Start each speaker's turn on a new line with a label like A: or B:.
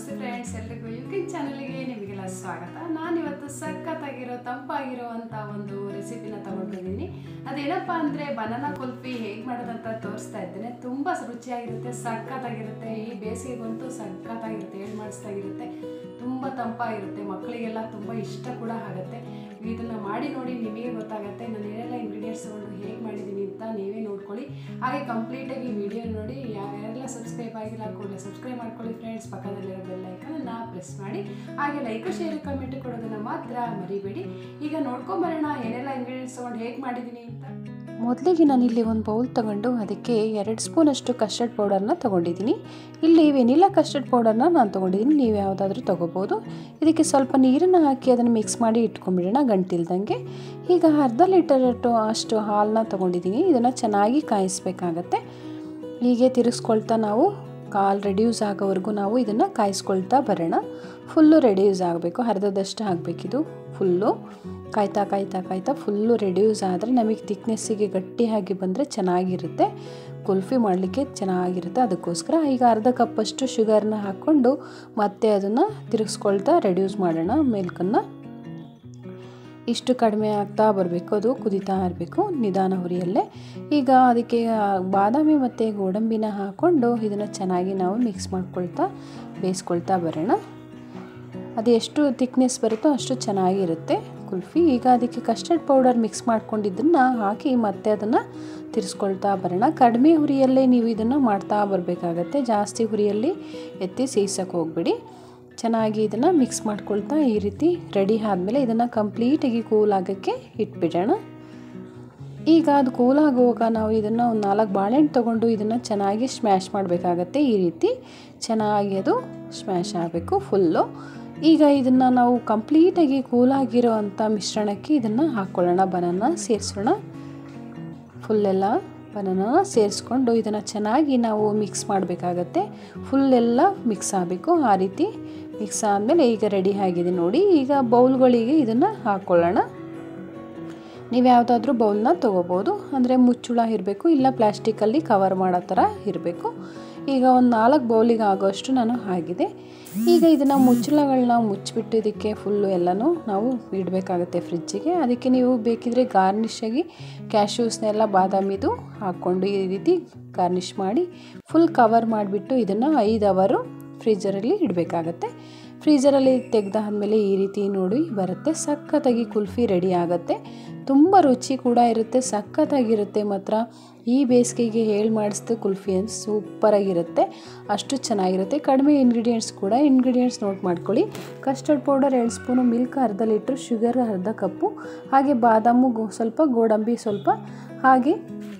A: ನಮಸ್ತೆ ಫ್ರೆಂಡ್ಸ್ ಎಲ್ರಿಗೂ ಯೂಟ್ಯೂಬ್ ಚಾನಲ್ಗೆ ನಿಮಗೆಲ್ಲ ಸ್ವಾಗತ ನಾನಿವತ್ತು ಸಖತ್ತಾಗಿರೋ ತಂಪಾಗಿರೋವಂಥ ಒಂದು ರೆಸಿಪಿನ ತಗೊಂಡಿದ್ದೀನಿ ಅದೇನಪ್ಪ ಅಂದರೆ ಬನಾನಾ ಕುಲ್ಫಿ ಹೇಗೆ ಮಾಡೋದಂತ ತೋರಿಸ್ತಾ ಇದ್ದೇನೆ ತುಂಬ ರುಚಿಯಾಗಿರುತ್ತೆ ಸಖತ್ತಾಗಿರುತ್ತೆ ಈ ಬೇಸಿಗೆಗಂತೂ ಸಖತ್ತಾಗಿರುತ್ತೆ ಹೇಳಿ ಮಾಡಿಸ್ದಾಗಿರುತ್ತೆ ತುಂಬ ತಂಪಾಗಿರುತ್ತೆ ಮಕ್ಕಳಿಗೆಲ್ಲ ತುಂಬ ಇಷ್ಟ ಕೂಡ ಆಗುತ್ತೆ ಇದನ್ನು ಮಾಡಿ ನೋಡಿ ನಿಮಗೆ ಗೊತ್ತಾಗುತ್ತೆ ನಾನು ಏನೆಲ್ಲ ಇಂಗ್ರೀಡಿಯೆಂಟ್ಸ್ ತಗೊಂಡು ಹೇಗೆ ಮಾಡಿದ್ದೀನಿ ಅಂತ ನೀವೇ ನೋಡ್ಕೊಳ್ಳಿ ಹಾಗೆ ಕಂಪ್ಲೀಟಾಗಿ ವಿಡಿಯೋ ನೋಡಿ ಯಾರೆಲ್ಲ ಸಬ್ಸ್ಕ್ರೈಬ್ ಆಗಿಲ್ಲ ಕೂಡಲೇ ಸಬ್ಸ್ಕ್ರೈಬ್ ಮಾಡ್ಕೊಳ್ಳಿ ಫ್ರೆಂಡ್ಸ್ ಪಕ್ಕದಲ್ಲಿರೋ ಬೆಲ್ ಐಕನ್ನ ಪ್ರೆಸ್ ಮಾಡಿ ಹಾಗೆ ಲೈಕ್ ಶೇರ್ ಕಮೆಂಟ್ ಕೊಡೋದನ್ನು ಮಾತ್ರ ಮರಿಬೇಡಿ ಈಗ ನೋಡ್ಕೊಂಬರೋಣ ಏನೆಲ್ಲ ಇಂಗ್ರೀಡಿಯೆಂಟ್ಸ್ ತೊಗೊಂಡು ಹೇಗೆ ಮಾಡಿದ್ದೀನಿ ಅಂತ
B: ಮೊದಲಿಗೆ ನಾನಿಲ್ಲಿ ಒಂದು ಬೌಲ್ ತಗೊಂಡು ಅದಕ್ಕೆ ಎರಡು ಸ್ಪೂನಷ್ಟು ಕಸ್ಟರ್ಡ್ ಪೌಡರ್ನ ತೊಗೊಂಡಿದ್ದೀನಿ ಇಲ್ಲಿ ವೆನಿಲಾ ಕಸ್ಟರ್ಡ್ ಪೌಡರ್ನ ನಾನು ತೊಗೊಂಡಿದ್ದೀನಿ ನೀವು ಯಾವುದಾದ್ರೂ ತೊಗೋಬೋದು ಇದಕ್ಕೆ ಸ್ವಲ್ಪ ನೀರನ್ನು ಹಾಕಿ ಅದನ್ನು ಮಿಕ್ಸ್ ಮಾಡಿ ಇಟ್ಕೊಂಡ್ಬಿಡೋಣ ಗಂಟಿಲ್ದಂಗೆ ಈಗ ಅರ್ಧ ಲೀಟರ್ ಅಷ್ಟು ಹಾಲನ್ನ ತೊಗೊಂಡಿದ್ದೀನಿ ಇದನ್ನು ಚೆನ್ನಾಗಿ ಕಾಯಿಸ್ಬೇಕಾಗತ್ತೆ ಹೀಗೆ ತಿರುಗಿಸ್ಕೊಳ್ತಾ ನಾವು ಕಾಲು ರೆಡ್ಯೂಸ್ ಆಗೋವರೆಗೂ ನಾವು ಇದನ್ನು ಕಾಯಿಸ್ಕೊಳ್ತಾ ಬರೋಣ ಫುಲ್ಲು ರೆಡ್ಯೂಸ್ ಆಗಬೇಕು ಅರ್ಧದಷ್ಟು ಆಗಬೇಕಿದು ಫುಲ್ಲು ಕಾಯ್ತಾ ಕಾಯ್ತಾ ಕಾಯ್ತಾ ಫುಲ್ಲು ರೆಡ್ಯೂಸ್ ಆದರೆ ನಮಗೆ ತಿಕ್ನೆಸ್ಸಿಗೆ ಗಟ್ಟಿಯಾಗಿ ಬಂದರೆ ಚೆನ್ನಾಗಿರುತ್ತೆ ಕುಲ್ಫಿ ಮಾಡಲಿಕ್ಕೆ ಚೆನ್ನಾಗಿರುತ್ತೆ ಅದಕ್ಕೋಸ್ಕರ ಈಗ ಅರ್ಧ ಕಪ್ಪಷ್ಟು ಶುಗರ್ನ ಹಾಕ್ಕೊಂಡು ಮತ್ತೆ ಅದನ್ನು ತಿರುಗಿಸ್ಕೊಳ್ತಾ ರೆಡ್ಯೂಸ್ ಮಾಡೋಣ ಮಿಲ್ಕನ್ನು ಇಷ್ಟು ಕಡಿಮೆ ಆಗ್ತಾ ಬರಬೇಕು ಅದು ಕುದೀತಾ ಇರಬೇಕು ನಿಧಾನ ಹುರಿಯಲ್ಲೇ ಈಗ ಅದಕ್ಕೆ ಬಾದಾಮಿ ಮತ್ತು ಗೋಡಂಬಿನ ಹಾಕ್ಕೊಂಡು ಇದನ್ನು ಚೆನ್ನಾಗಿ ನಾವು ಮಿಕ್ಸ್ ಮಾಡ್ಕೊಳ್ತಾ ಬೇಯಿಸ್ಕೊಳ್ತಾ ಬರೋಣ ಅದು ಎಷ್ಟು ತಿಕ್ನೆಸ್ ಬರುತ್ತೋ ಅಷ್ಟು ಚೆನ್ನಾಗಿರುತ್ತೆ ಕುಲ್ಫಿ ಈಗ ಅದಕ್ಕೆ ಕಸ್ಟರ್ಡ್ ಪೌಡರ್ ಮಿಕ್ಸ್ ಮಾಡ್ಕೊಂಡಿದ್ದನ್ನು ಹಾಕಿ ಮತ್ತೆ ಅದನ್ನು ತಿರ್ಸ್ಕೊಳ್ತಾ ಬರೋಣ ಕಡಿಮೆ ಹುರಿಯಲ್ಲೇ ನೀವು ಇದನ್ನು ಮಾಡ್ತಾ ಬರಬೇಕಾಗತ್ತೆ ಜಾಸ್ತಿ ಹುರಿಯಲ್ಲಿ ಎತ್ತಿ ಸೀಸಕ್ಕೆ ಹೋಗ್ಬಿಡಿ ಚೆನ್ನಾಗಿ ಇದನ್ನು ಮಿಕ್ಸ್ ಮಾಡ್ಕೊಳ್ತಾ ಈ ರೀತಿ ರೆಡಿ ಆದಮೇಲೆ ಇದನ್ನು ಕಂಪ್ಲೀಟಾಗಿ ಕೂಲ್ ಆಗೋಕ್ಕೆ ಇಟ್ಬಿಡೋಣ ಈಗ ಅದು ಕೂಲ್ ಆಗುವಾಗ ನಾವು ಇದನ್ನು ಒಂದು ನಾಲ್ಕು ಬಾಳೆಹಣ್ಣು ತೊಗೊಂಡು ಇದನ್ನು ಚೆನ್ನಾಗಿ ಸ್ಮ್ಯಾಶ್ ಮಾಡಬೇಕಾಗತ್ತೆ ಈ ರೀತಿ ಚೆನ್ನಾಗಿ ಅದು ಸ್ಮ್ಯಾಶ್ ಆಗಬೇಕು ಫುಲ್ಲು ಈಗ ಇದನ್ನು ನಾವು ಕಂಪ್ಲೀಟಾಗಿ ಕೂಲಾಗಿರೋ ಅಂಥ ಮಿಶ್ರಣಕ್ಕೆ ಇದನ್ನು ಹಾಕ್ಕೊಳ್ಳೋಣ ಬನಾನ ಸೇರಿಸೋಣ ಫುಲ್ಲೆಲ್ಲ ಬನಾನ ಸೇರಿಸ್ಕೊಂಡು ಇದನ್ನು ಚೆನ್ನಾಗಿ ನಾವು ಮಿಕ್ಸ್ ಮಾಡಬೇಕಾಗತ್ತೆ ಫುಲ್ಲೆಲ್ಲ ಮಿಕ್ಸ್ ಆಗಬೇಕು ಆ ರೀತಿ ಮಿಕ್ಸ್ ಆದಮೇಲೆ ಈಗ ರೆಡಿ ಆಗಿದೆ ನೋಡಿ ಈಗ ಬೌಲ್ಗಳಿಗೆ ಇದನ್ನು ಹಾಕ್ಕೊಳ್ಳೋಣ ನೀವು ಯಾವುದಾದ್ರೂ ಬೌಲ್ನ ತೊಗೋಬೋದು ಅಂದರೆ ಮುಚ್ಚುಳ ಇರಬೇಕು ಇಲ್ಲ ಪ್ಲ್ಯಾಸ್ಟಿಕಲ್ಲಿ ಕವರ್ ಮಾಡೋ ಥರ ಇರಬೇಕು ಈಗ ಒಂದು ನಾಲ್ಕು ಬೌಲಿಗೆ ಆಗೋಷ್ಟು ನಾನು ಆಗಿದೆ ಈಗ ಇದನ್ನು ಮುಚ್ಚಳಗಳನ್ನ ಮುಚ್ಚಿಬಿಟ್ಟು ಇದಕ್ಕೆ ಫುಲ್ಲು ಎಲ್ಲನೂ ನಾವು ಇಡಬೇಕಾಗತ್ತೆ ಫ್ರಿಜ್ಜಿಗೆ ಅದಕ್ಕೆ ನೀವು ಬೇಕಿದ್ರೆ ಗಾರ್ನಿಷಾಗಿ ಕ್ಯಾಶ್ಯೂಸ್ನೆಲ್ಲ ಬಾದಾಮಿದು ಹಾಕ್ಕೊಂಡು ಈ ರೀತಿ ಗಾರ್ನಿಷ್ ಮಾಡಿ ಫುಲ್ ಕವರ್ ಮಾಡಿಬಿಟ್ಟು ಇದನ್ನು ಐದು ಅವರು ಫ್ರೀಜರಲ್ಲಿ ಇಡಬೇಕಾಗತ್ತೆ ಫ್ರೀಜರಲ್ಲಿ ತೆಗೆದಾದ್ಮೇಲೆ ಈ ರೀತಿ ನೋಡಿ ಬರುತ್ತೆ ಸಖತ್ತಾಗಿ ಕುಲ್ಫಿ ರೆಡಿ ಆಗುತ್ತೆ ತುಂಬ ರುಚಿ ಕೂಡ ಇರುತ್ತೆ ಸಖತ್ತಾಗಿರುತ್ತೆ ಮಾತ್ರ ಈ ಬೇಸಿಗೆಗೆ ಹೇಳಿ ಮಾಡಿಸಿದ ಕುಲ್ಫಿ ಅಂತ ಸೂಪರಾಗಿರುತ್ತೆ ಅಷ್ಟು ಚೆನ್ನಾಗಿರುತ್ತೆ ಕಡಿಮೆ ಇಂಗ್ರೀಡಿಯೆಂಟ್ಸ್ ಕೂಡ ಇಂಗ್ರೀಡಿಯೆಂಟ್ಸ್ ನೋಟ್ ಮಾಡ್ಕೊಳ್ಳಿ ಕಸ್ಟರ್ಡ್ ಪೌಡರ್ ಎರಡು ಸ್ಪೂನು ಮಿಲ್ಕ್ ಅರ್ಧ ಲೀಟ್ರ್ ಶುಗರ್ ಅರ್ಧ ಕಪ್ಪು ಹಾಗೆ ಬಾದಾಮು ಗೋ ಸ್ವಲ್ಪ ಗೋಡಂಬಿ ಸ್ವಲ್ಪ ಹಾಗೆ